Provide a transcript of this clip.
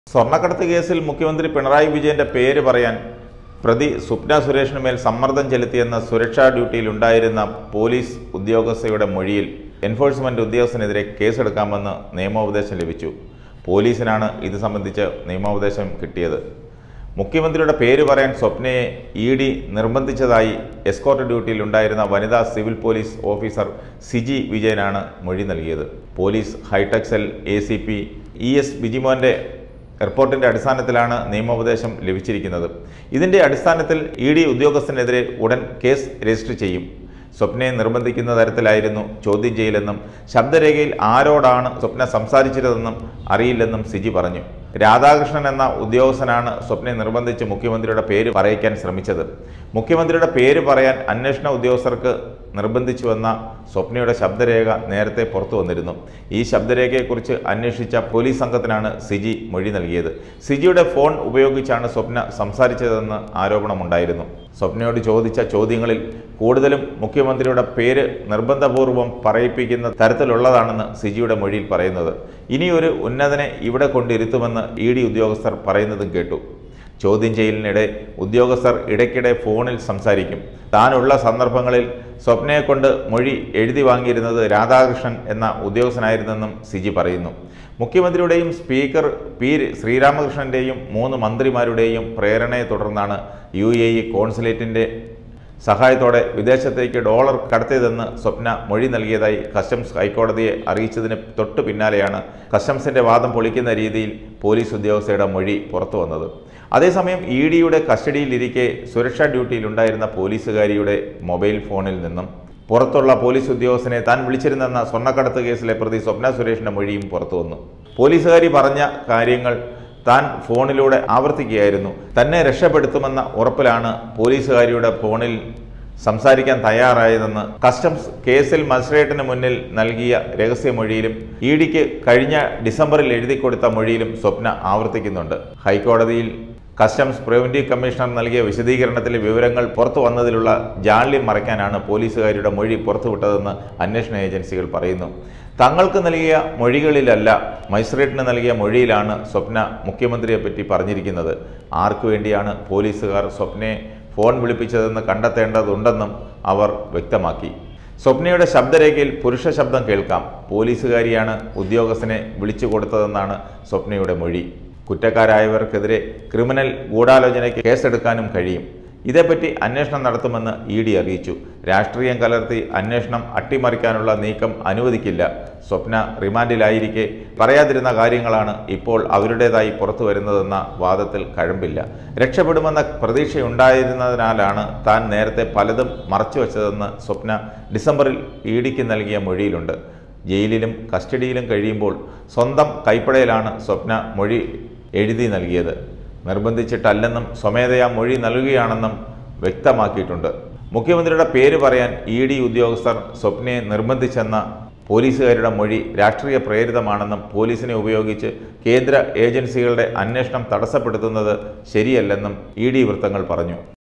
സ്വർണ്ണക്കടത്ത് കേസിൽ മുഖ്യമന്ത്രി പിണറായി വിജയന്റെ പേര് പറയാൻ പ്രതി സ്വപ്ന സുരേഷിന് മേൽ സമ്മർദ്ദം ചെലുത്തിയെന്ന സുരക്ഷാ ഡ്യൂട്ടിയിലുണ്ടായിരുന്ന പോലീസ് ഉദ്യോഗസ്ഥയുടെ മൊഴിയിൽ എൻഫോഴ്സ്മെന്റ് ഉദ്യോഗസ്ഥനെതിരെ കേസെടുക്കാമെന്ന് നിയമോപദേശം ലഭിച്ചു പോലീസിനാണ് ഇത് സംബന്ധിച്ച് നിയമോപദേശം കിട്ടിയത് മുഖ്യമന്ത്രിയുടെ പേര് പറയാൻ സ്വപ്നയെ ഇ ഡി നിർബന്ധിച്ചതായി എസ്കോർട്ട് ഡ്യൂട്ടിയിൽ ഉണ്ടായിരുന്ന വനിതാ സിവിൽ പോലീസ് ഓഫീസർ സിജി വിജയനാണ് മൊഴി നൽകിയത് police hitech cell A C P E S ബിജിമോന്റെ റിപ്പോർട്ടിന്റെ അടിസ്ഥാനത്തിലാണ് നിയമോപദേശം ലഭിച്ചിരിക്കുന്നത് ഇതിന്റെ അടിസ്ഥാനത്തിൽ ഇ ഡി ഉദ്യോഗസ്ഥനെതിരെ ഉടൻ കേസ് രജിസ്റ്റർ ചെയ്യും സ്വപ്നയെ നിർബന്ധിക്കുന്ന തരത്തിലായിരുന്നു ചോദ്യം ചെയ്യലെന്നും ശബ്ദരേഖയിൽ ആരോടാണ് സ്വപ്ന സംസാരിച്ചിരുതെന്നും അറിയില്ലെന്നും സിജി പറഞ്ഞു രാധാകൃഷ്ണൻ എന്ന ഉദ്യോഗസ്ഥനാണ് സ്വപ്നയെ നിർബന്ധിച്ച് മുഖ്യമന്ത്രിയുടെ പേര് പറയിക്കാൻ ശ്രമിച്ചത് മുഖ്യമന്ത്രിയുടെ പേര് പറയാൻ അന്വേഷണ ഉദ്യോഗസ്ഥർക്ക് നിർബന്ധിച്ചുവെന്ന സ്വപ്നയുടെ ശബ്ദരേഖ നേരത്തെ പുറത്തു വന്നിരുന്നു ഈ ശബ്ദരേഖയെക്കുറിച്ച് അന്വേഷിച്ച പോലീസ് സംഘത്തിനാണ് സിജി മൊഴി നൽകിയത് സിജിയുടെ ഫോൺ ഉപയോഗിച്ചാണ് സ്വപ്ന സംസാരിച്ചതെന്ന് ആരോപണമുണ്ടായിരുന്നു സ്വപ്നയോട് ചോദിച്ച ചോദ്യങ്ങളിൽ കൂടുതലും മുഖ്യമന്ത്രിയുടെ പേര് നിർബന്ധപൂർവം പറയിപ്പിക്കുന്ന തരത്തിലുള്ളതാണെന്ന് സിജിയുടെ മൊഴിയിൽ പറയുന്നത് ഇനിയൊരു ഉന്നതനെ ഇവിടെ കൊണ്ടിരുത്തുമെന്ന് ഇ ഡി ഉദ്യോഗസ്ഥർ പറയുന്നതും കേട്ടു ചോദ്യം ചെയ്യലിനിടെ ഉദ്യോഗസ്ഥർ ഇടയ്ക്കിടെ ഫോണിൽ സംസാരിക്കും താനുള്ള സന്ദർഭങ്ങളിൽ സ്വപ്നയെ കൊണ്ട് മൊഴി എഴുതി വാങ്ങിയിരുന്നത് രാധാകൃഷ്ണൻ എന്ന ഉദ്യോഗസ്ഥനായിരുന്നെന്നും സിജി പറയുന്നു മുഖ്യമന്ത്രിയുടെയും സ്പീക്കർ പി ശ്രീരാമകൃഷ്ണന്റെയും മൂന്ന് മന്ത്രിമാരുടെയും പ്രേരണയെ തുടർന്നാണ് യു എ ഇ കോൺസുലേറ്റിന്റെ സഹായത്തോടെ വിദേശത്തേക്ക് ഡോളർ കടത്തിയതെന്ന് സ്വപ്ന മൊഴി നൽകിയതായി കസ്റ്റംസ് ഹൈക്കോടതിയെ അറിയിച്ചതിന് തൊട്ടു പിന്നാലെയാണ് കസ്റ്റംസിന്റെ വാദം പൊളിക്കുന്ന രീതിയിൽ പോലീസ് ഉദ്യോഗസ്ഥയുടെ മൊഴി പുറത്തു വന്നത് അതേസമയം ഇ ഡിയുടെ കസ്റ്റഡിയിലിരിക്കെ സുരക്ഷാ ഡ്യൂട്ടിയിലുണ്ടായിരുന്ന പോലീസുകാരിയുടെ മൊബൈൽ ഫോണിൽ നിന്നും പുറത്തുള്ള പോലീസ് ഉദ്യോഗസ്ഥനെ താൻ വിളിച്ചിരുന്നെന്ന സ്വർണ്ണക്കടത്ത് കേസിലെ പ്രതി സ്വപ്ന സുരേഷിന്റെ മൊഴിയും പുറത്തു വന്നു പോലീസുകാരി പറഞ്ഞ കാര്യങ്ങൾ താൻ ഫോണിലൂടെ ആവർത്തിക്കുകയായിരുന്നു തന്നെ രക്ഷപ്പെടുത്തുമെന്ന ഉറപ്പിലാണ് പോലീസുകാരിയുടെ ഫോണിൽ സംസാരിക്കാൻ തയ്യാറായതെന്ന് കസ്റ്റംസ് കേസിൽ മജിസ്ട്രേറ്റിന് മുന്നിൽ നൽകിയ രഹസ്യമൊഴിയിലും ഇ ഡിക്ക് കഴിഞ്ഞ ഡിസംബറിൽ എഴുതി കൊടുത്ത മൊഴിയിലും സ്വപ്ന ആവർത്തിക്കുന്നുണ്ട് ഹൈക്കോടതിയിൽ കസ്റ്റംസ് പ്രിവന്റീവ് കമ്മീഷണർ നൽകിയ വിശദീകരണത്തിലെ വിവരങ്ങൾ പുറത്തു വന്നതിലുള്ള ജാള്യം മറയ്ക്കാനാണ് പോലീസുകാരുടെ മൊഴി പുറത്തുവിട്ടതെന്ന് അന്വേഷണ ഏജൻസികൾ പറയുന്നു തങ്ങൾക്ക് നൽകിയ മൊഴികളിലല്ല മജിസ്ട്രേറ്റിന് നൽകിയ മൊഴിയിലാണ് സ്വപ്ന മുഖ്യമന്ത്രിയെപ്പറ്റി പറഞ്ഞിരിക്കുന്നത് ആർക്കു വേണ്ടിയാണ് പോലീസുകാർ സ്വപ്നയെ ഫോൺ വിളിപ്പിച്ചതെന്ന് കണ്ടെത്തേണ്ടതുണ്ടെന്നും അവർ വ്യക്തമാക്കി സ്വപ്നയുടെ ശബ്ദരേഖയിൽ പുരുഷ ശബ്ദം കേൾക്കാം പോലീസുകാരിയാണ് ഉദ്യോഗസ്ഥനെ വിളിച്ചു കൊടുത്തതെന്നാണ് സ്വപ്നയുടെ മൊഴി കുറ്റക്കാരായവർക്കെതിരെ ക്രിമിനൽ ഗൂഢാലോചനയ്ക്ക് കേസെടുക്കാനും കഴിയും ഇതേപ്പറ്റി അന്വേഷണം നടത്തുമെന്ന് ഇ ഡി അറിയിച്ചു രാഷ്ട്രീയം കലർത്തി അന്വേഷണം അട്ടിമറിക്കാനുള്ള നീക്കം അനുവദിക്കില്ല സ്വപ്ന റിമാൻഡിലായിരിക്കെ പറയാതിരുന്ന കാര്യങ്ങളാണ് ഇപ്പോൾ അവരുടേതായി പുറത്തു വരുന്നതെന്ന വാദത്തിൽ കഴമ്പില്ല രക്ഷപ്പെടുമെന്ന പ്രതീക്ഷയുണ്ടായിരുന്നതിനാലാണ് താൻ നേരത്തെ പലതും മറച്ചുവെച്ചതെന്ന് സ്വപ്ന ഡിസംബറിൽ ഇ ഡിക്ക് നൽകിയ മൊഴിയിലുണ്ട് ജയിലിലും കസ്റ്റഡിയിലും കഴിയുമ്പോൾ സ്വന്തം കൈപ്പടയിലാണ് സ്വപ്ന മൊഴി എഴുതി നൽകിയത് നിർബന്ധിച്ചിട്ടല്ലെന്നും സ്വമേധയാ മൊഴി നൽകുകയാണെന്നും വ്യക്തമാക്കിയിട്ടുണ്ട് മുഖ്യമന്ത്രിയുടെ പേര് പറയാൻ ഇ ഡി ഉദ്യോഗസ്ഥർ സ്വപ്നയെ നിർബന്ധിച്ചെന്ന പോലീസുകാരുടെ മൊഴി രാഷ്ട്രീയ പ്രേരിതമാണെന്നും പോലീസിനെ ഉപയോഗിച്ച് കേന്ദ്ര ഏജൻസികളുടെ അന്വേഷണം തടസ്സപ്പെടുത്തുന്നത് ശരിയല്ലെന്നും ഇ ഡി വൃത്തങ്ങൾ പറഞ്ഞു